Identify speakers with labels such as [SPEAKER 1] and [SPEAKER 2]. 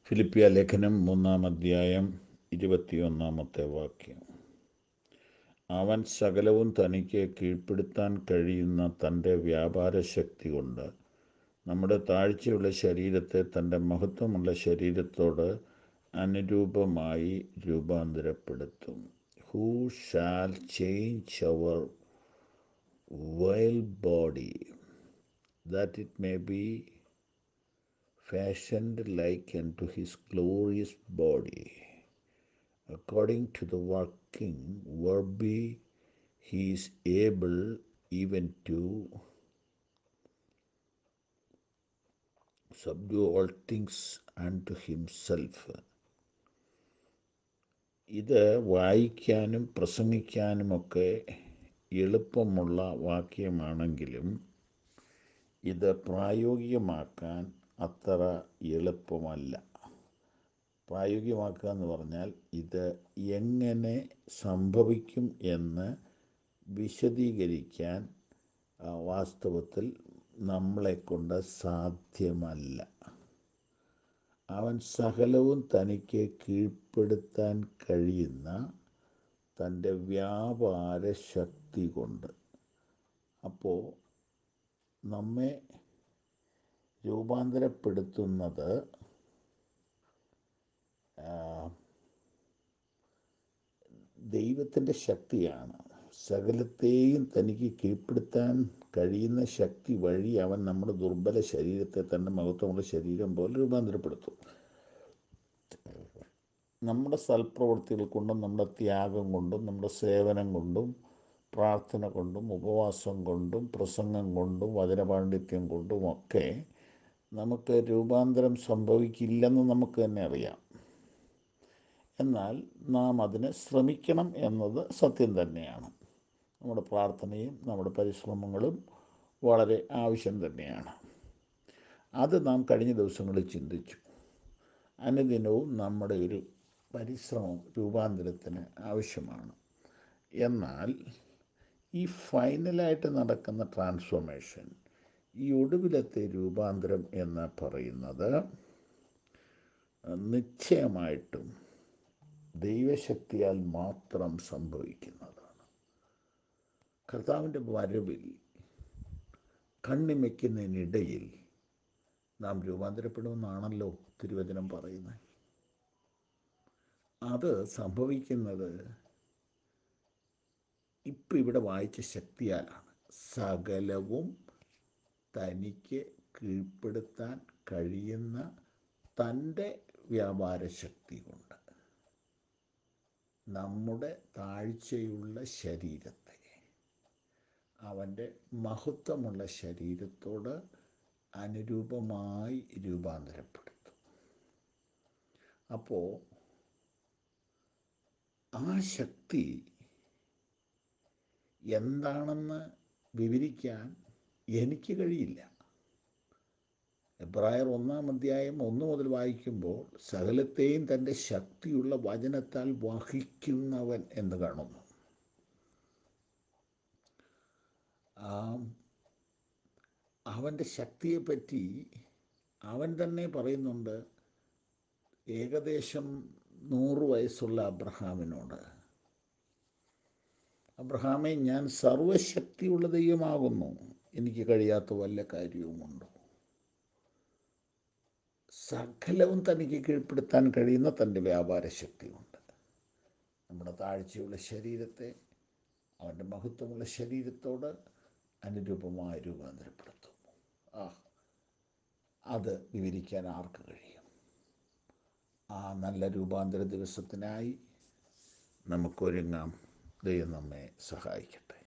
[SPEAKER 1] ഫിലിപ്പിയ ലേഖനം മൂന്നാം അധ്യായം ഇരുപത്തിയൊന്നാമത്തെ വാക്യം അവൻ സകലവും തനിക്ക് കീഴ്പ്പെടുത്താൻ കഴിയുന്ന തൻ്റെ വ്യാപാര ശക്തി കൊണ്ട് നമ്മുടെ താഴ്ചയുള്ള ശരീരത്തെ തൻ്റെ മഹത്വമുള്ള ശരീരത്തോട് അനുരൂപമായി രൂപാന്തരപ്പെടുത്തും who shall change our vile body that it may be fashioned like unto his glorious body, according to the working whereby he is able even to subdue all things unto himself. ഇത് വായിക്കാനും പ്രസംഗിക്കാനുമൊക്കെ എളുപ്പമുള്ള വാക്യമാണെങ്കിലും ഇത് പ്രായോഗികമാക്കാൻ അത്ര എളുപ്പമല്ല പ്രായോഗികമാക്കുക എന്ന് പറഞ്ഞാൽ ഇത് എങ്ങനെ സംഭവിക്കും എന്ന് വിശദീകരിക്കാൻ വാസ്തവത്തിൽ നമ്മളെക്കൊണ്ട് സാധ്യമല്ല അവൻ സകലവും തനിക്ക് കീഴ്പ്പെടുത്താൻ കഴിയുന്ന തൻ്റെ വ്യാപാര ശക്തി കൊണ്ട് അപ്പോൾ നമ്മെ രൂപാന്തരപ്പെടുത്തുന്നത് ദൈവത്തിൻ്റെ ശക്തിയാണ് സകലത്തെയും തനിക്ക് കീഴ്പ്പെടുത്താൻ കഴിയുന്ന ശക്തി വഴി അവൻ നമ്മുടെ ദുർബല ശരീരത്തെ തൻ്റെ മഹത്വമുള്ള ശരീരം പോലെ രൂപാന്തരപ്പെടുത്തും നമ്മുടെ സൽപ്രവൃത്തികൾ കൊണ്ടും നമ്മുടെ ത്യാഗം കൊണ്ടും നമ്മുടെ സേവനം കൊണ്ടും പ്രാർത്ഥന കൊണ്ടും ഉപവാസം കൊണ്ടും പ്രസംഗം കൊണ്ടും വചനപാണ്ഡിത്യം കൊണ്ടും ഒക്കെ നമുക്ക് രൂപാന്തരം സംഭവിക്കില്ലെന്ന് നമുക്ക് തന്നെ അറിയാം എന്നാൽ നാം അതിന് ശ്രമിക്കണം എന്നത് സത്യം തന്നെയാണ് നമ്മുടെ പ്രാർത്ഥനയും നമ്മുടെ പരിശ്രമങ്ങളും വളരെ ആവശ്യം തന്നെയാണ് അത് നാം കഴിഞ്ഞ ദിവസങ്ങളിൽ ചിന്തിച്ചു അനുദിനവും നമ്മുടെ ഒരു പരിശ്രമം രൂപാന്തരത്തിന് ആവശ്യമാണ് എന്നാൽ ഈ ഫൈനലായിട്ട് നടക്കുന്ന ട്രാൻസ്ഫോർമേഷൻ ഈ ഒടുവിലത്തെ രൂപാന്തരം എന്ന് പറയുന്നത് നിശ്ചയമായിട്ടും ദൈവശക്തിയാൽ മാത്രം സംഭവിക്കുന്നതാണ് കർത്താവിൻ്റെ വരവിൽ കണ്ണിമയ്ക്കുന്നതിനിടയിൽ നാം രൂപാന്തരപ്പെടുമെന്നാണല്ലോ തിരുവചനം പറയുന്നത് അത് സംഭവിക്കുന്നത് ഇപ്പം ഇവിടെ വായിച്ച ശക്തിയാലാണ് സകലവും തനിക്ക് കീഴ്പ്പെടുത്താൻ കഴിയുന്ന തൻ്റെ വ്യാപാര ശക്തി കൊണ്ട് നമ്മുടെ താഴ്ചയുള്ള ശരീരത്തെ അവൻ്റെ മഹത്വമുള്ള ശരീരത്തോട് അനുരൂപമായി രൂപാന്തരപ്പെടുത്തും അപ്പോൾ ആ ശക്തി എന്താണെന്ന് വിവരിക്കാൻ എനിക്ക് കഴിയില്ല എബ്രായർ ഒന്നാം അധ്യായം ഒന്ന് മുതൽ വായിക്കുമ്പോൾ സകലത്തെയും തൻ്റെ ശക്തിയുള്ള വചനത്താൽ വഹിക്കുന്നവൻ എന്ന് കാണുന്നു അവൻ്റെ ശക്തിയെപ്പറ്റി അവൻ തന്നെ പറയുന്നുണ്ട് ഏകദേശം നൂറ് വയസ്സുള്ള അബ്രഹാമിനോട് അബ്രഹാമെ ഞാൻ സർവശക്തിയുള്ള ദൈവമാകുന്നു എനിക്ക് കഴിയാത്ത വല്ല കാര്യവുമുണ്ടോ സകലവും തനിക്ക് കീഴ്പ്പെടുത്താൻ കഴിയുന്ന തൻ്റെ വ്യാപാര ശക്തിയുണ്ട് നമ്മുടെ താഴ്ചയുള്ള ശരീരത്തെ അവൻ്റെ മഹത്വമുള്ള ശരീരത്തോട് അനുരൂപമായി രൂപാന്തരപ്പെടുത്തും ആ അത് വിവരിക്കാൻ ആർക്ക് കഴിയും ആ നല്ല രൂപാന്തര ദിവസത്തിനായി നമുക്കൊരുങ്ങാം ദൈവം നമ്മെ സഹായിക്കട്ടെ